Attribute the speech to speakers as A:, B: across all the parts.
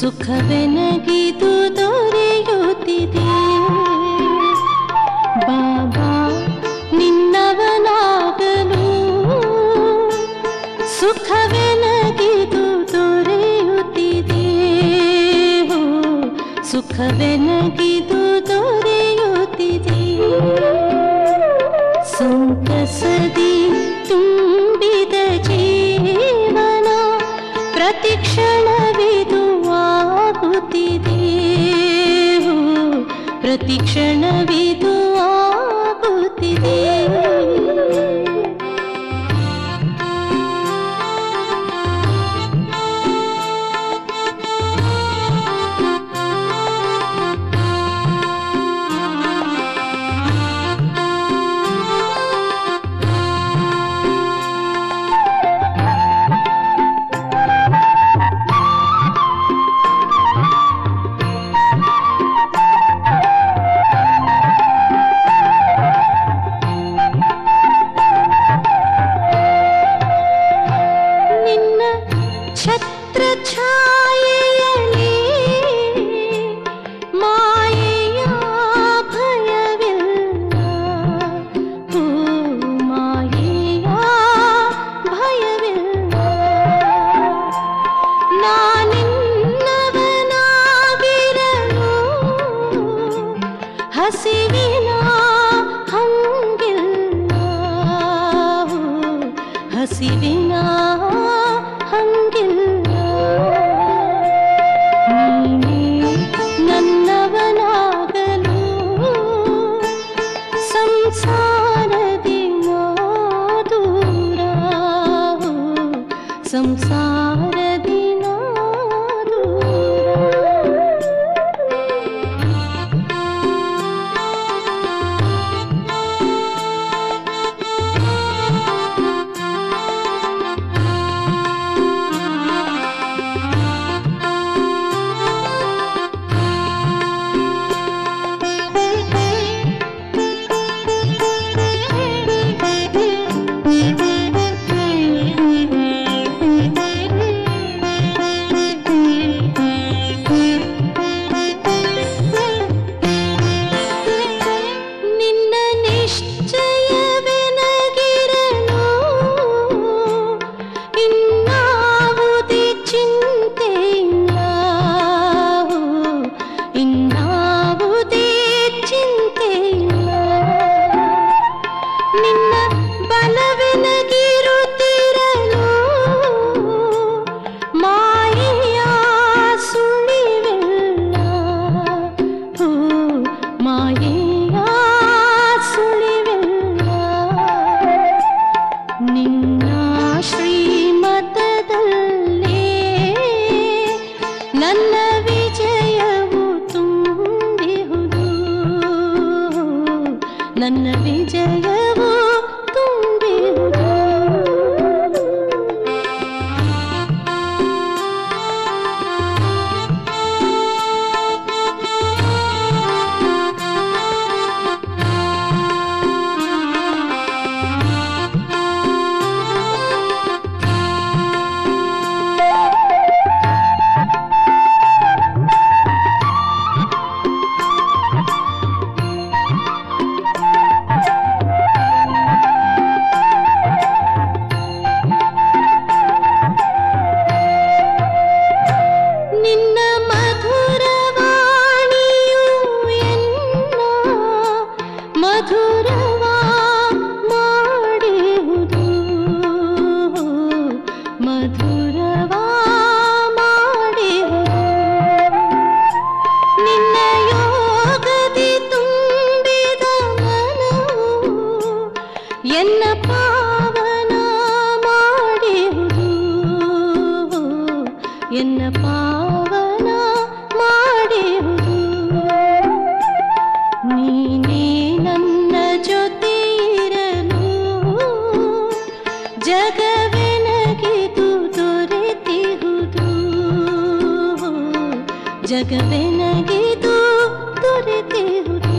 A: ಸುಖವೆನಗಿದು ದೊರೆಯುತ್ತಿದೆ ಬಾಬಾ ನಿನ್ನವನಾಗಲು ಸುಖವೆನಗಿದು ದೊರೆಯುತ್ತಿದೆ ಹೋ, ಸುಖವೆನಗಿದು ದೊರೆಯುತ್ತಿದೆ ಸಂತಸದಿ ತುಂಬಿದ ಜೀವನ ಪ್ರತಿಕ್ಷಣವಿದು ಆಗುತ್ತಿದೆ ಹೋ, ಪ್ರತಿಕ್ಷಣವಿದು ಆಗುತ್ತಿದೆ ನಿನ್ನ ಛತ್ರ ಛಾಯೆಯಲಿ ಮಾಯೆಯ ಭಯವಿಲ್ಲ ಓ ಮಾಯೆಯ ಭಯವಿಲ್ಲ ನಾನಿನ್ನವನಾಗಿರಲು ಹಸಿವಿನ ಹಂಗಿಲ್ಲ ಹಸಿವಿನ ಹಂಗಿಲ್ಲ ನೀನೇ ನನ್ನವನಾಗಲು ಸಂಸಾರದಿ ನಾ ದೂರ ಸಂಸಾರದಿ ನಾ ದೂರ ನಿನ್ನ ನಿಶ್ಚಯವೆನಗಿರಲು ಇನ್ನಾವುದೇ ಚಿಂತೆ ಇಲ್ಲ ಇನ್ನಾವುದೇ ಚಿಂತೆ ಇಲ್ಲ ನಿನ್ನ ಬಲವೆನಗಿರುತ್ತಿರಲು ಮಾಯೆಯ ಸುಳಿವಿಲ್ಲ ಹೋ ಮಾಯೆಯ ಸುಳಿವಿಲ್ಲ ನಿನ್ನ ಶ್ರೀಮತದಲ್ಲೇ ನನ್ನ ವಿಜಯವು ತುಂಬಿಹುದು ನನ್ನ ವಿಜಯವು ತುಂಬಿಹುದು ನಿನ್ನ ಮಧುರವಾಣಿಯು ಎನ್ನ ಮಧುರವಾ ಮಾಡಿಹುದು ಮಧುರವಾ ಮಾಡಿಹುದು ನಿನ್ನ ಯೋಗದಿ ತುಂಬಿದ ಮನವು ಎನ್ನ ಪಾವನ ಮಾಡಿಹುದು ಎನ್ನ ಪಾವನ ಮಾಡಿಹುದು ನೀನೇ ನನ್ನ ಜೊತೆ ಇರಲು ಜಗವೆನಗಿದು ದೊರೆತಿಹುದು ಜಗವೆನಗಿದು ದೊರೆತಿಹುದು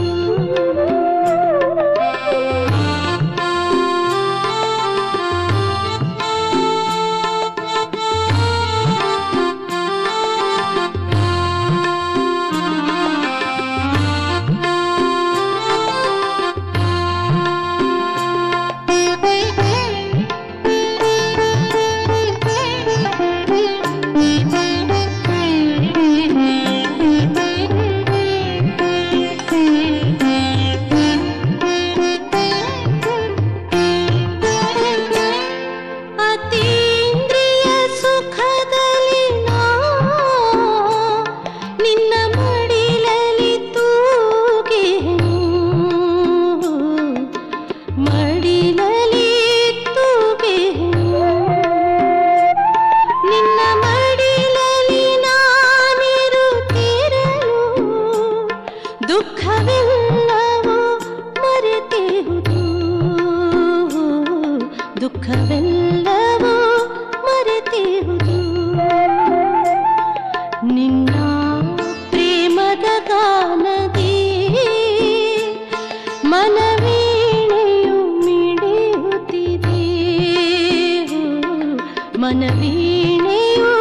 A: ಮನವೀಣೆಯು